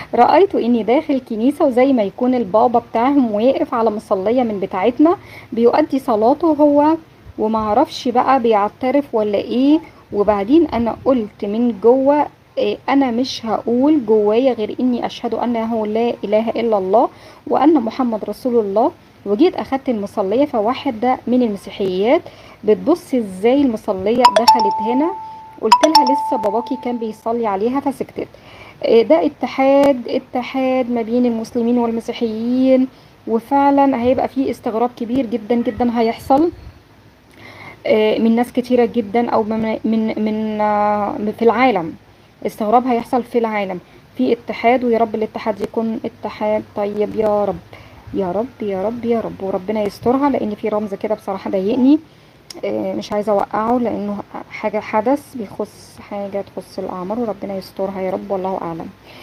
رأيت إني داخل كنيسة وزي ما يكون البابا بتاعهم واقف على مصلية من بتاعتنا بيؤدي صلاته هو ومعرفش بقى بيعترف ولا إيه وبعدين أنا قلت من جوه إيه، أنا مش هقول جوايا غير إني أشهد أنه لا إله إلا الله وأن محمد رسول الله وجيت أخدت المصلية فواحدة من المسيحيات بتبص إزاي المصلية دخلت هنا قلت لها لسه باباكي كان بيصلي عليها فسكتت إيه، ده اتحاد اتحاد ما بين المسلمين والمسيحيين وفعلا هيبقى فيه استغراب كبير جدا جدا هيحصل آه، من ناس كتيرة جدا او من من من آه، في العالم استغراب هيحصل في العالم في اتحاد ويا رب الاتحاد يكون اتحاد طيب يا رب يا رب يا رب يا رب وربنا يسترها لان في رمز كده بصراحة ضايقني آه، مش عايزة اوقعه لانه حاجة حدث بيخص حاجة تخص الاعمار وربنا يسترها يا رب والله اعلم